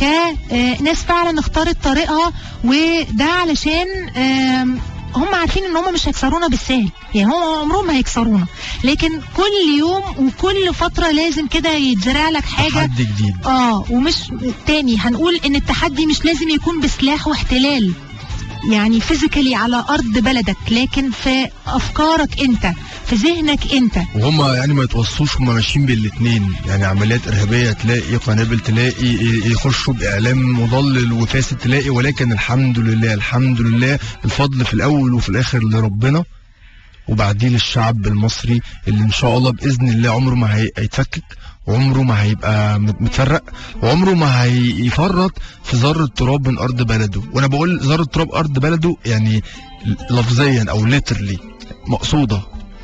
كناس فعلا اختارت طريقها وده علشان آم، هم عارفين ان هم مش هيكسرونا بالسهل يعني هم عمرهم ما هيكسرونا لكن كل يوم وكل فترة لازم كده يتزرع لك حاجة تحدي جديد اه ومش تاني هنقول ان التحدي مش لازم يكون بسلاح واحتلال يعني فيزيكالي على ارض بلدك لكن في افكارك انت في ذهنك انت وهم يعني ما يتوصوش هم ماشيين بالاثنين يعني عمليات ارهابيه تلاقي قنابل تلاقي ي- يخشوا باعلام مضلل وفاسد تلاقي ولكن الحمد لله الحمد لله الفضل في الاول وفي الاخر لربنا وبعدين للشعب المصري اللي ان شاء الله باذن الله عمره ما هي- هيتفكك وعمره ما هيبقى مت- متفرق وعمره ما هيفرط في ذره تراب من ارض بلده وانا بقول ذره تراب ارض بلده يعني لفظيا او ليترلي مقصوده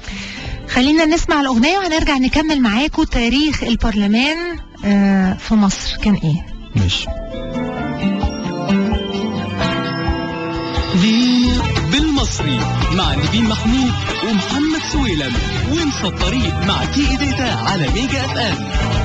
خلينا نسمع الاغنيه وهنرجع نكمل معاكم تاريخ البرلمان آه، في مصر كان ايه ماشي بالمصري مع نبيل محمود ومحمد سويلم وانسى الطريق مع تي اي داتا على ميجا اف ام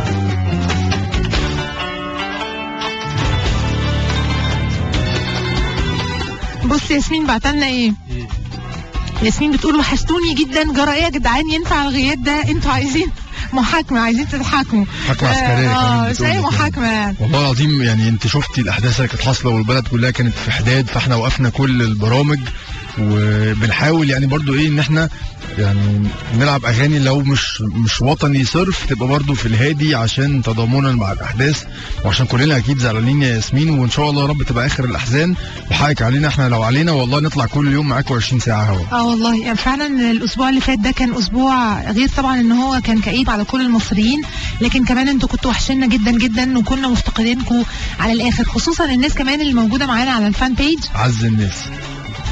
بص ياسمين بعتلنا ايه ياسمين بتقول وحشتوني جدا جرى ايه يا جدعان ينفع الغياب ده انتوا عايزين محاكمه عايزين تتحاكموا محاكمة عسكرية اه كمان مش بتقول اي لك يعني. محاكمه يعني والله العظيم يعني انت شفتي الاحداث اللي كانت حاصله والبلد كلها كانت في حداد فاحنا وقفنا كل البرامج وبنحاول يعني برضو ايه ان احنا يعني نلعب اغاني لو مش مش وطني صرف تبقى برضو في الهادي عشان تضامنا مع الاحداث وعشان كلنا اكيد زعلانين يا ياسمين وان شاء الله يا رب تبقى اخر الاحزان وحقك علينا احنا لو علينا والله نطلع كل يوم معاكم 20 ساعه هوا اه والله يعني فعلا الاسبوع اللي فات ده كان اسبوع غير طبعا ان هو كان كئيب على كل المصريين لكن كمان انتوا كنتوا وحشنا جدا جدا وكنا مفتقدينكم على الاخر خصوصا الناس كمان اللي موجوده معانا على الفان بيج عز الناس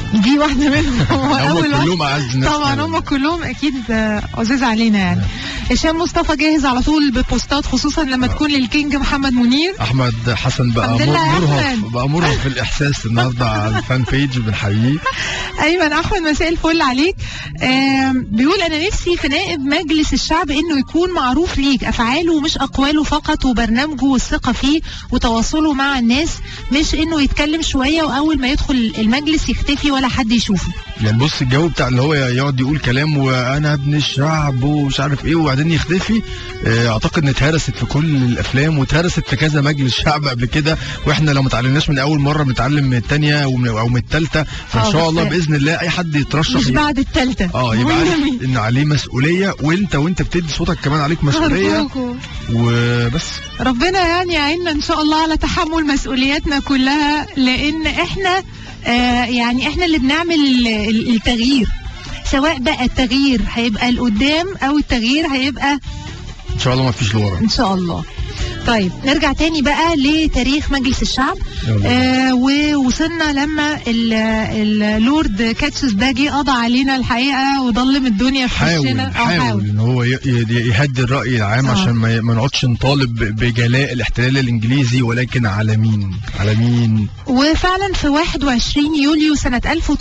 دي واحده منهم هو هم اول واحد كلهم اعز ناس طبعا فعلاً. هم كلهم اكيد آه، عزاز علينا يعني هشام مصطفى جاهز على طول ببوستات خصوصا لما تكون للكينج محمد منير احمد حسن بقى الحمد لله يا مرهف أحمد. بقى مرهف في الاحساس النهارده على الفان بيج بنحييه ايمن احمد مساء الفل عليك آم، بيقول انا نفسي في نائب مجلس الشعب انه يكون معروف ليك افعاله مش اقواله فقط وبرنامجه والثقه فيه وتواصله مع الناس مش انه يتكلم شويه واول ما يدخل المجلس يختفي ولا حد يشوفه يعني بص الجو بتاع اللي هو يقعد يقول كلام وانا ابن الشعب ومش عارف ايه وبعدين يختفي آه، اعتقد ان اتهرست في كل الافلام واتهرست في كذا مجلس شعب قبل كده واحنا لو ما اتعلمناش من اول مره بنتعلم من الثانيه او من الثالثه فان آه، شاء بس- الله باذن الله اي حد يترشح مش يبقى- بعد الثالثه اه يبقى عارف ان عليه مسؤوليه وانت وانت بتدي صوتك كمان عليك مسؤوليه وبس ربنا يعني يعيننا ان شاء الله على تحمل مسؤولياتنا كلها لان احنا آه يعني احنا اللي بنعمل ال- ال- التغيير سواء بقى التغيير هيبقى لقدام او التغيير هيبقى ان شاء الله ما فيش لورا ان شاء الله طيب نرجع تاني بقى لتاريخ مجلس الشعب يلا. آه ووصلنا لما ال- اللورد كاتشس ده جه قضى علينا الحقيقه وضلم الدنيا في حاول وشنا آه، حاول ان هو ي- ي- يهدي الراي العام آه. عشان ما ي- ما نقعدش نطالب بجلاء الاحتلال الانجليزي ولكن على مين على مين وفعلا في 21 يوليو سنة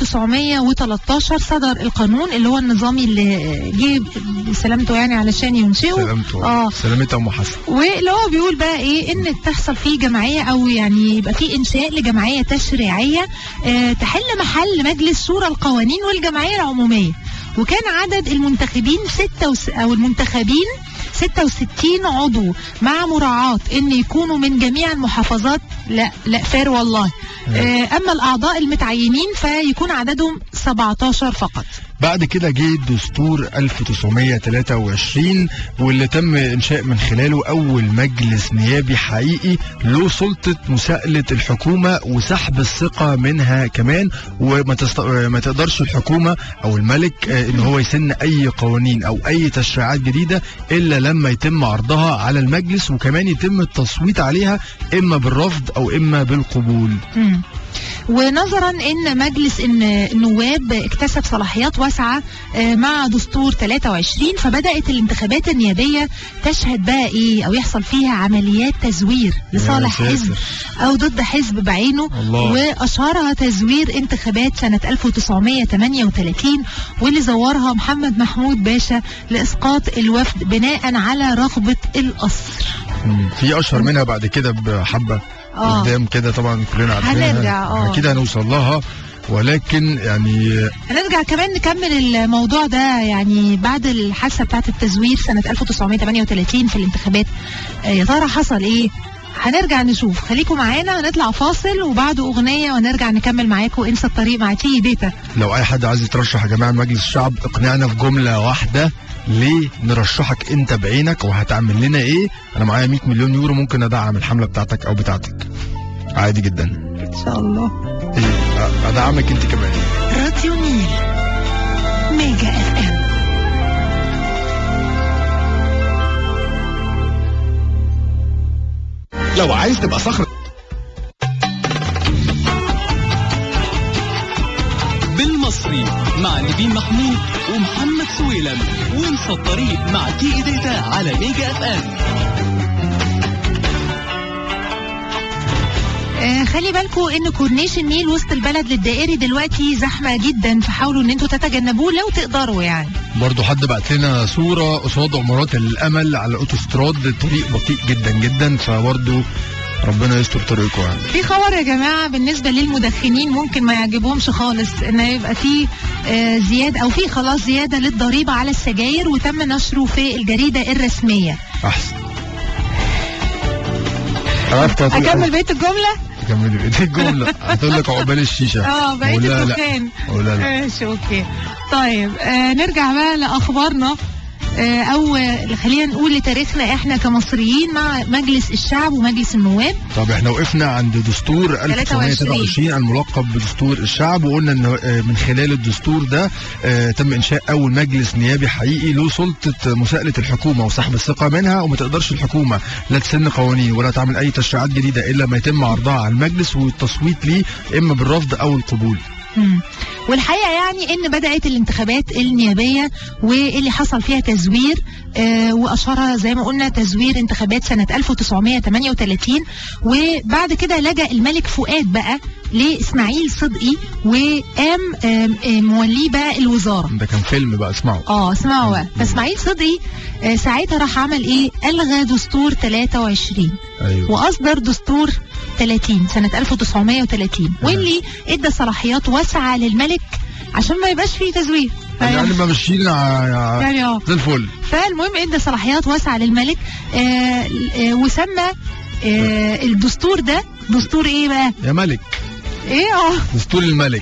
1913 صدر القانون اللي هو النظامي اللي جه بسلامته يعني علشان ينشئه سلامته اه سلامتها ام حسن واللي هو بيقول بقى ايه ان تحصل فيه جمعيه او يعني يبقى فيه انشاء لجمعيه تشريعيه آه تحل محل مجلس شورى القوانين والجمعيه العموميه وكان عدد المنتخبين ستة وس... او المنتخبين 66 عضو مع مراعاة ان يكونوا من جميع المحافظات لا لا فار والله آه اما الاعضاء المتعينين فيكون عددهم 17 فقط بعد كده جه دستور 1923 واللي تم انشاء من خلاله اول مجلس نيابي حقيقي له سلطه مساءله الحكومه وسحب الثقه منها كمان وما تست... ما تقدرش الحكومه او الملك آه، ان هو يسن اي قوانين او اي تشريعات جديده الا لما يتم عرضها على المجلس وكمان يتم التصويت عليها اما بالرفض او اما بالقبول مم. ونظرا ان مجلس إن النواب اكتسب صلاحيات واسعه آه، مع دستور 23 فبدات الانتخابات النيابيه تشهد بقى ايه او يحصل فيها عمليات تزوير لصالح يا حزب ساتر. او ضد حزب بعينه الله. واشهرها تزوير انتخابات سنه 1938 واللي زورها محمد محمود باشا لاسقاط الوفد بناء على رغبه القصر مم. في اشهر منها بعد كده بحبه آه. قدام كده طبعا كلنا عارفينها هنرجع، آه. اكيد هنوصل لها ولكن يعني هنرجع كمان نكمل الموضوع ده يعني بعد الحادثه بتاعت التزوير سنه 1938 في الانتخابات آه، يا ترى حصل ايه؟ هنرجع نشوف خليكم معانا هنطلع فاصل وبعده اغنيه ونرجع نكمل معاكم انسى الطريق مع تي ديتا لو اي حد عايز يترشح يا جماعه مجلس الشعب اقنعنا في جمله واحده ليه نرشحك انت بعينك وهتعمل لنا ايه انا معايا 100 مليون يورو ممكن ادعم الحمله بتاعتك او بتاعتك عادي جدا ان شاء الله ايه أ- ادعمك انت كمان راديو نيل ميجا اف ام لو عايز تبقى صخره بالمصري مع نبيل محمود ومحمد سويلم وانسى الطريق مع تي داتا على ميجا اف ام آه خلي بالكم ان كورنيش النيل وسط البلد للدائري دلوقتي زحمه جدا فحاولوا ان انتوا تتجنبوه لو تقدروا يعني برضو حد بعت لنا صوره قصاد عمارات الامل على الاوتوستراد الطريق بطيء جدا جدا فبرضو ربنا يستر طريقكم يعني في خبر يا جماعه بالنسبه للمدخنين ممكن ما يعجبهمش خالص ان يبقى في آه، زياده او في خلاص زياده للضريبه على السجاير وتم نشره في الجريده الرسميه احسن عرفت هتقول- اكمل بقيه الجمله كملي بقية الجملة هتقول لك عقبال الشيشة اه بقيه ولا لا الدخان ولا لا ماشي اوكي طيب آه نرجع بقى لاخبارنا آه او آه، خلينا نقول لتاريخنا احنا كمصريين مع مجلس الشعب ومجلس النواب طب احنا وقفنا عند دستور 1923 الملقب بدستور الشعب وقلنا ان آه، من خلال الدستور ده آه، تم انشاء اول مجلس نيابي حقيقي له سلطه مساءله الحكومه وسحب الثقه منها وما تقدرش الحكومه لا تسن قوانين ولا تعمل اي تشريعات جديده الا ما يتم عرضها على المجلس والتصويت ليه اما بالرفض او القبول مم. والحقيقه يعني ان بدات الانتخابات النيابيه واللي حصل فيها تزوير آه واشهرها زي ما قلنا تزوير انتخابات سنه 1938 وبعد كده لجا الملك فؤاد بقى لاسماعيل صدقي وقام آم، آم، موليه بقى الوزاره ده كان فيلم بقى اسمعه اه اسمعوا بقى فاسماعيل صدقي آه ساعتها راح عمل ايه الغى دستور 23 ايوه واصدر دستور 30 سنه 1930 واللي ادى صلاحيات واسعه للملك عشان ما يبقاش فيه تزوير يعني ما ماشيين ع- يعني اه زي الفل فالمهم ادى صلاحيات واسعه للملك آه آه وسمى آه الدستور ده دستور ايه بقى؟ يا ملك ايه اه دستور الملك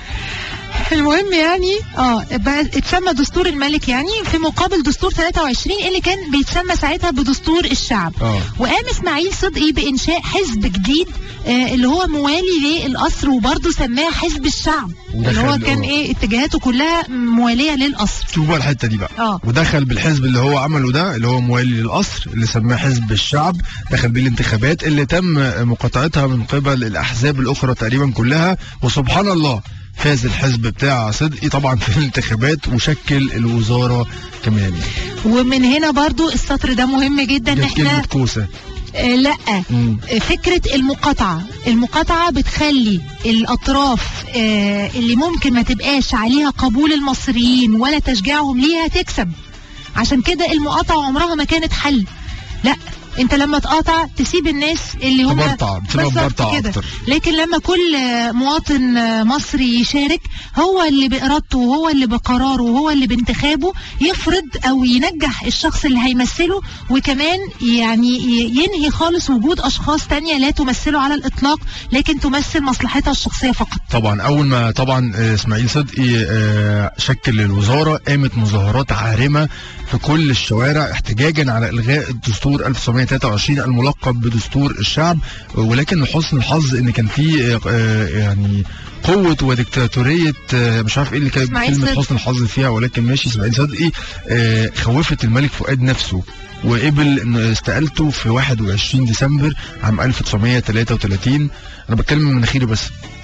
المهم يعني اه بقى اتسمى دستور الملك يعني في مقابل دستور 23 اللي كان بيتسمى ساعتها بدستور الشعب اه وقام اسماعيل صدقي بانشاء حزب جديد آه اللي هو موالي للقصر وبرضه سماه حزب الشعب اللي هو ودخل- كان آه. ايه اتجاهاته كلها مواليه للقصر شوف بقى الحته دي بقى اه ودخل بالحزب اللي هو عمله ده اللي هو موالي للقصر اللي سماه حزب الشعب دخل بيه الانتخابات اللي تم مقاطعتها من قبل الاحزاب الاخرى تقريبا كلها وسبحان الله فاز الحزب بتاع صدقي طبعا في الانتخابات وشكل الوزاره كمان ومن هنا برضو السطر ده مهم جدا ان دي احنا كلمه كوسه آه لا مم. فكرة المقاطعة المقاطعة بتخلي الأطراف آه، اللي ممكن ما تبقاش عليها قبول المصريين ولا تشجيعهم ليها تكسب عشان كده المقاطعة عمرها ما كانت حل لا انت لما تقاطع تسيب الناس اللي هم تبرطع بتبقى بالظبط مبرطع كده. اكتر لكن لما كل آه، مواطن آه، مصري يشارك هو اللي بإرادته وهو اللي بقراره وهو اللي بانتخابه يفرض أو ينجح الشخص اللي هيمثله وكمان يعني ي- ينهي خالص وجود أشخاص تانية لا تمثله على الإطلاق لكن تمثل مصلحتها الشخصية فقط طبعا اول ما طبعا آه، اسماعيل صدقي آه، شكل الوزاره قامت مظاهرات عارمه في كل الشوارع احتجاجا على الغاء الدستور 1923 الملقب بدستور الشعب ولكن لحسن الحظ ان كان في آه، آه، يعني قوة وديكتاتورية آه، مش عارف ايه اللي كانت إسماعيل كلمة صدقي. حسن الحظ فيها ولكن ماشي اسماعيل صدقي آه، خوفت الملك فؤاد نفسه وقبل ان استقالته في 21 ديسمبر عام 1933 انا بتكلم من مناخيري بس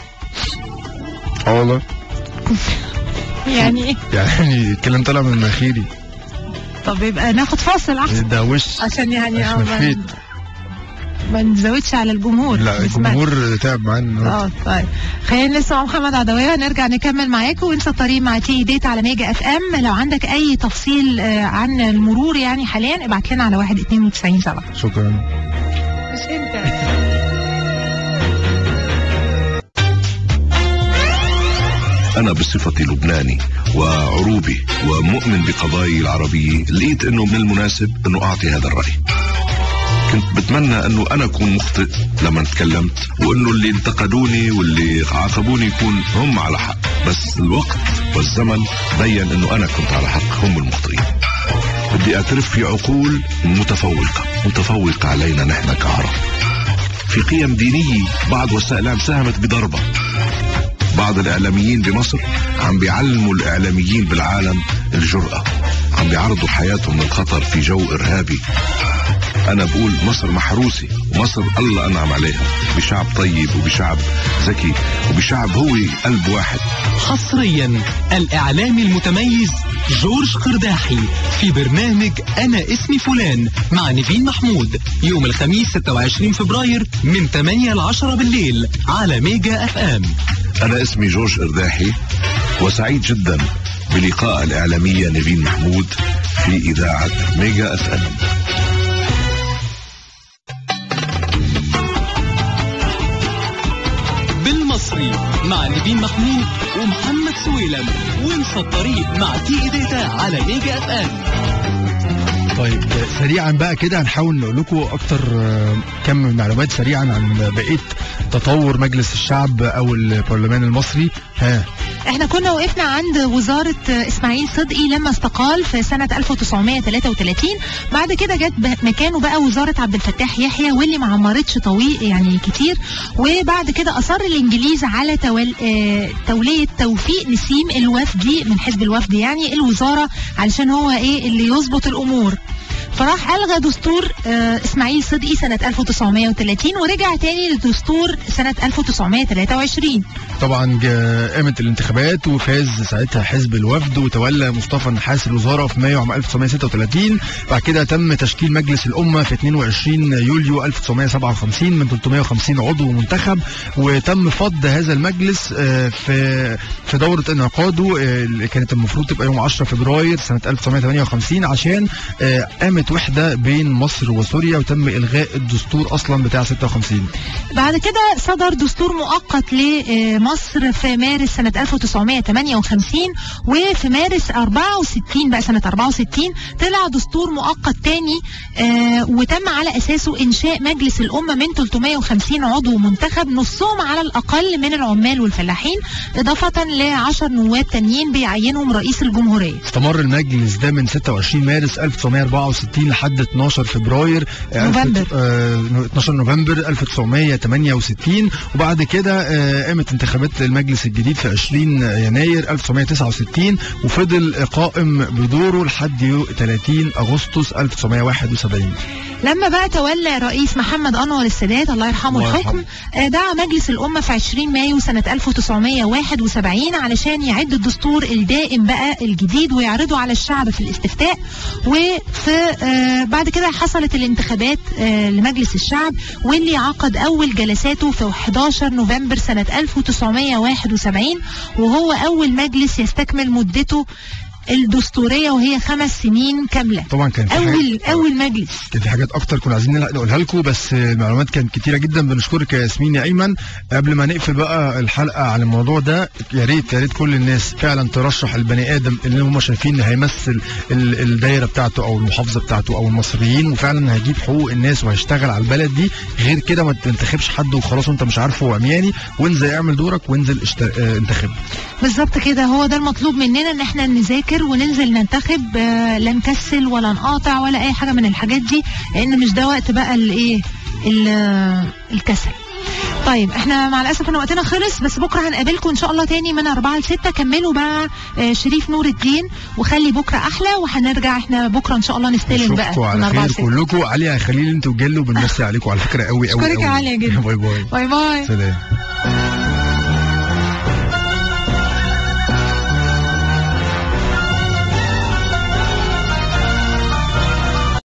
اه والله يعني ايه يعني الكلام طلع من مناخيري طب يبقى ناخد فاصل أحسن ده وش عشان يعني آه، ما- خفيت ما نزودش على الجمهور لا نسمع. الجمهور تعب معانا النهاردة. اه طيب خلينا نسمع محمد عدوية ونرجع نكمل معاكم وانسى الطريق مع تي ديت على ميجا اف ام لو عندك اي تفصيل آه، عن المرور يعني حاليا ابعت لنا على 1 92 7 شكرا مش انت أنا بصفتي لبناني وعروبي ومؤمن بقضايا العربية لقيت أنه من المناسب أنه أعطي هذا الرأي كنت بتمنى أنه أنا أكون مخطئ لما تكلمت وأنه اللي انتقدوني واللي عاقبوني يكون هم على حق بس الوقت والزمن بين أنه أنا كنت على حق هم المخطئين بدي أعترف في عقول متفوقة متفوقة علينا نحن كعرب في قيم دينية بعض وسائل الإعلام ساهمت بضربة بعض الإعلاميين بمصر عم بيعلموا الإعلاميين بالعالم الجرأة عم بيعرضوا حياتهم للخطر في جو إرهابي أنا بقول مصر محروسة ومصر الله أنعم عليها بشعب طيب وبشعب ذكي وبشعب هو قلب واحد حصريا الإعلامي المتميز جورج قرداحي في برنامج أنا اسمي فلان مع نيفين محمود يوم الخميس 26 فبراير من 8 ل 10 بالليل على ميجا اف ام أنا اسمي جورج إرداحي وسعيد جدا بلقاء الإعلامية نيفين محمود في إذاعة ميجا أف أم بالمصري مع نيفين محمود ومحمد سويلم وانسى الطريق مع تي داتا على ميجا اف ام طيب آه، سريعا بقى كده هنحاول نقول لكم اكتر آه، كم من معلومات سريعا عن بقيه تطور مجلس الشعب او البرلمان المصري ها احنا كنا وقفنا عند وزارة آه، اسماعيل صدقي لما استقال في سنة 1933 بعد كده جت ب- مكانه بقى وزارة عبد الفتاح يحيى واللي ما عمرتش طويل يعني كتير وبعد كده اصر الانجليز على تول... آه، تولية توفيق نسيم الوفدي من حزب الوفد يعني الوزارة علشان هو ايه اللي يظبط الامور فراح الغى دستور آه، اسماعيل صدقي سنه 1930 ورجع تاني لدستور سنه 1923 طبعا جا- قامت الانتخابات وفاز ساعتها حزب الوفد وتولى مصطفى النحاس الوزاره في مايو عام 1936 بعد كده تم تشكيل مجلس الامه في 22 يوليو 1957 من 350 عضو منتخب وتم فض هذا المجلس آه، في في دوره انعقاده آه، اللي كانت المفروض تبقى يوم 10 فبراير سنه 1958 عشان آه، قامت وحده بين مصر وسوريا وتم الغاء الدستور اصلا بتاع 56 بعد كده صدر دستور مؤقت لمصر في مارس سنة 1958 وفي مارس 64 بقى سنة 64 طلع دستور مؤقت تاني آه، وتم على أساسه إنشاء مجلس الأمة من 350 عضو منتخب نصهم على الأقل من العمال والفلاحين إضافة ل 10 نواب تانيين بيعينهم رئيس الجمهورية استمر المجلس ده من 26 مارس 1964 لحد 12 فبراير آه، نوفمبر. ألف- آه، 12 نوفمبر 1968 وبعد كده آه، قامت انتخابات المجلس الجديد في 20 يناير 1969 وفضل قائم بدوره لحد يو- 30 اغسطس 1971 لما بقى تولى رئيس محمد انور السادات الله يرحمه الله الحكم يرحمه. آه، دعا مجلس الامه في 20 مايو سنه 1971 علشان يعد الدستور الدائم بقى الجديد ويعرضه على الشعب في الاستفتاء وفي آه، بعد كده حصلت الانتخابات آه، لمجلس الشعب واللي عقد اول جلساته في 11 نوفمبر سنه 1971 وهو اول مجلس يستكمل مدته الدستوريه وهي خمس سنين كامله طبعا كان في اول حاجة- اول مجلس كان في حاجات اكتر كنا عايزين نلحق نقولها لكم بس المعلومات كانت كتيره جدا بنشكرك يا ياسمين يا ايمن قبل ما نقفل بقى الحلقه عن الموضوع ده يا ريت يا ريت كل الناس فعلا ترشح البني ادم اللي هم شايفين ان هيمثل ال- الدايره بتاعته او المحافظه بتاعته او المصريين وفعلا هيجيب حقوق الناس وهيشتغل على البلد دي غير كده ما تنتخبش حد وخلاص وانت مش عارفه هو عمياني وانزل اعمل دورك وانزل اشت... اه، انتخب بالظبط كده هو ده المطلوب مننا ان احنا نذاكر وننزل ننتخب آه، لا نكسل ولا نقاطع ولا اي حاجه من الحاجات دي لان مش ده وقت بقى الايه ال- آه، الكسل طيب احنا مع الاسف ان وقتنا خلص بس بكره هنقابلكم ان شاء الله تاني من 4 ل 6 كملوا بقى آه، شريف نور الدين وخلي بكره احلى وهنرجع احنا بكره ان شاء الله نستلم بقى نشوفكم من على 4 ل خير 6 كلكم علي يا خليل انتوا جلوا بنمسي عليكم على فكره قوي قوي أشكرك يا قوي. علي جدا. باي باي باي باي سلام